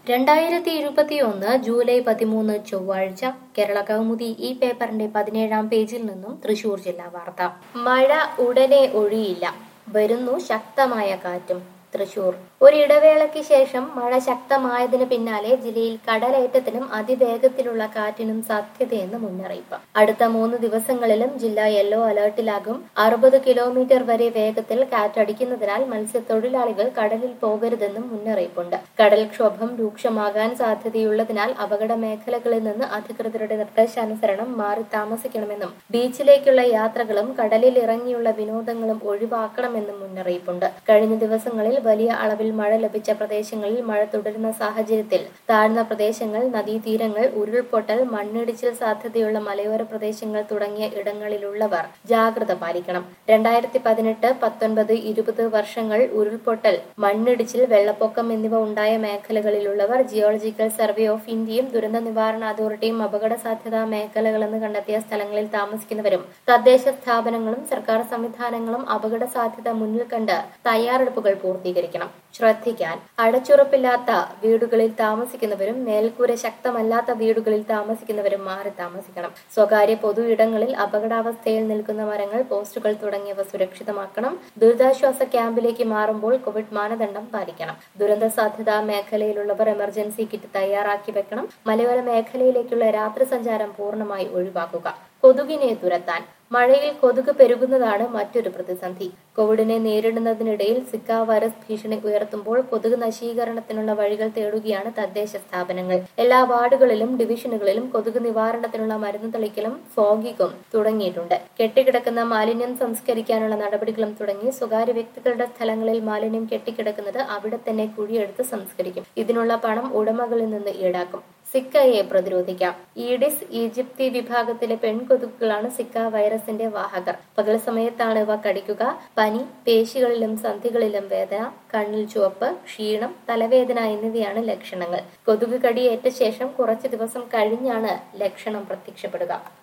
രണ്ടായിരത്തി ഇരുപത്തിയൊന്ന് ജൂലൈ പതിമൂന്ന് ചൊവ്വാഴ്ച കേരള കൗമുദി ഈ പേപ്പറിന്റെ പതിനേഴാം പേജിൽ നിന്നും തൃശൂർ ജില്ലാ വാർത്ത മഴ ഉടനെ ഒഴിയില്ല വരുന്നു ശക്തമായ കാറ്റും തൃശൂർ ഒരിടവേളയ്ക്ക് ശേഷം മഴ ശക്തമായതിനു പിന്നാലെ ജില്ലയിൽ കടലേറ്റത്തിനും അതിവേഗത്തിലുള്ള കാറ്റിനും സാധ്യതയെന്ന് മുന്നറിയിപ്പ് അടുത്ത മൂന്ന് ദിവസങ്ങളിലും ജില്ല യെല്ലോ അലർട്ടിലാകും അറുപത് കിലോമീറ്റർ വരെ വേഗത്തിൽ കാറ്റടിക്കുന്നതിനാൽ മത്സ്യത്തൊഴിലാളികൾ കടലിൽ പോകരുതെന്നും മുന്നറിയിപ്പുണ്ട് കടൽക്ഷോഭം രൂക്ഷമാകാൻ സാധ്യതയുള്ളതിനാൽ അപകട മേഖലകളിൽ നിന്ന് അധികൃതരുടെ നിർദ്ദേശാനുസരണം മാറി താമസിക്കണമെന്നും ബീച്ചിലേക്കുള്ള യാത്രകളും കടലിൽ ഇറങ്ങിയുള്ള വിനോദങ്ങളും ഒഴിവാക്കണമെന്നും മുന്നറിയിപ്പുണ്ട് കഴിഞ്ഞ ദിവസങ്ങളിൽ വലിയ അളവിൽ മഴ ലഭിച്ച പ്രദേശങ്ങളിൽ മഴ തുടരുന്ന സാഹചര്യത്തിൽ താഴ്ന്ന പ്രദേശങ്ങൾ നദീതീരങ്ങൾ ഉരുൾപൊട്ടൽ മണ്ണിടിച്ചിൽ സാധ്യതയുള്ള മലയോര പ്രദേശങ്ങൾ തുടങ്ങിയ ഇടങ്ങളിലുള്ളവർ ജാഗ്രത പാലിക്കണം രണ്ടായിരത്തി പതിനെട്ട് പത്തൊൻപത് ഇരുപത് വർഷങ്ങൾ ഉരുൾപൊട്ടൽ മണ്ണിടിച്ചിൽ വെള്ളപ്പൊക്കം എന്നിവ ഉണ്ടായ മേഖലകളിലുള്ളവർ ജിയോളജിക്കൽ സർവേ ഓഫ് ഇന്ത്യയും ദുരന്ത നിവാരണ അതോറിറ്റിയും അപകട സാധ്യതാ മേഖലകളെന്ന് കണ്ടെത്തിയ സ്ഥലങ്ങളിൽ താമസിക്കുന്നവരും തദ്ദേശ സ്ഥാപനങ്ങളും സർക്കാർ സംവിധാനങ്ങളും അപകട സാധ്യത മുന്നിൽ കണ്ട് തയ്യാറെടുപ്പുകൾ പൂർത്തീകരിക്കണം ശ്രദ്ധിക്കാൻ അടച്ചുറപ്പില്ലാത്ത വീടുകളിൽ താമസിക്കുന്നവരും മേൽക്കൂര ശക്തമല്ലാത്ത വീടുകളിൽ താമസിക്കുന്നവരും മാറി താമസിക്കണം സ്വകാര്യ പൊതു ഇടങ്ങളിൽ അപകടാവസ്ഥയിൽ നിൽക്കുന്ന മരങ്ങൾ പോസ്റ്റുകൾ തുടങ്ങിയവ സുരക്ഷിതമാക്കണം ദുരിതാശ്വാസ ക്യാമ്പിലേക്ക് മാറുമ്പോൾ കോവിഡ് മാനദണ്ഡം പാലിക്കണം ദുരന്ത സാധ്യതാ മേഖലയിലുള്ളവർ എമർജൻസി കിറ്റ് തയ്യാറാക്കി വെക്കണം മലയോര മേഖലയിലേക്കുള്ള രാത്രി സഞ്ചാരം പൂർണ്ണമായി ഒഴിവാക്കുക കൊതുകിനെ തുരത്താൻ മഴയിൽ കൊതുക് പെരുകുന്നതാണ് മറ്റൊരു പ്രതിസന്ധി കോവിഡിനെ നേരിടുന്നതിനിടയിൽ സിക്ക വൈറസ് ഭീഷണി ഉയർത്തുമ്പോൾ കൊതുക് നശീകരണത്തിനുള്ള വഴികൾ തേടുകയാണ് തദ്ദേശ സ്ഥാപനങ്ങൾ എല്ലാ വാർഡുകളിലും ഡിവിഷനുകളിലും കൊതുക് നിവാരണത്തിനുള്ള മരുന്ന് തളിക്കലും ഫോഗിങ്ങും തുടങ്ങിയിട്ടുണ്ട് കെട്ടിക്കിടക്കുന്ന മാലിന്യം സംസ്കരിക്കാനുള്ള നടപടികളും തുടങ്ങി സ്വകാര്യ വ്യക്തികളുടെ സ്ഥലങ്ങളിൽ മാലിന്യം കെട്ടിക്കിടക്കുന്നത് അവിടെ തന്നെ കുഴിയെടുത്ത് സംസ്കരിക്കും ഇതിനുള്ള പണം ഉടമകളിൽ നിന്ന് ഈടാക്കും സിക്കയെ പ്രതിരോധിക്കാം ഈഡിസ് ഈജിപ്തി വിഭാഗത്തിലെ പെൺകൊതുകുകളാണ് സിക്ക വൈറസിന്റെ വാഹകർ പകൽ സമയത്താണ് ഇവ കടിക്കുക പനി പേശികളിലും സന്ധികളിലും വേദന കണ്ണിൽ ചുവപ്പ് ക്ഷീണം തലവേദന എന്നിവയാണ് ലക്ഷണങ്ങൾ കൊതുക് കടിയേറ്റ ശേഷം കുറച്ചു ദിവസം കഴിഞ്ഞാണ് ലക്ഷണം പ്രത്യക്ഷപ്പെടുക